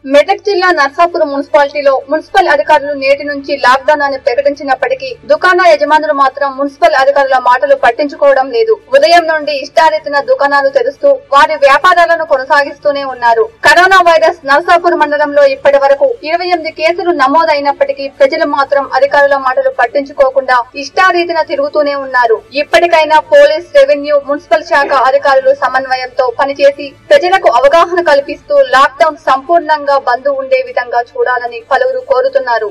మెదక్ జిల్లా నర్సాపురం మున్సిపాలిటీలో మున్సిపల్ అధికారులు నేటి నుంచి లాక్డౌన్ అని ప్రకటించినప్పటికీ దుకాణ యజమానులు మాత్రం మున్సిపల్ అధికారుల మాటలు పట్టించుకోవడం లేదు ఉదయం నుండి ఇష్టారీతిన దుకాణాలు తెరుస్తూ వారి వ్యాపారాలను కొనసాగిస్తూనే ఉన్నారు కరోనా వైరస్ నర్సాపూర్ మండలంలో ఇప్పటి వరకు ఇరవై ఎనిమిది కేసులు నమోదైనప్పటికీ ప్రజలు మాత్రం అధికారుల మాటలు పట్టించుకోకుండా ఇష్టారీతిన తిరుగుతూనే ఉన్నారు ఇప్పటికైనా పోలీస్ రెవెన్యూ మున్సిపల్ శాఖ అధికారులు సమన్వయంతో పనిచేసి ప్రజలకు అవగాహన కల్పిస్తూ లాక్డౌన్ సంపూర్ణంగా బంద్ ఉండే విధంగా చూడాలని పలువురు కోరుతున్నారు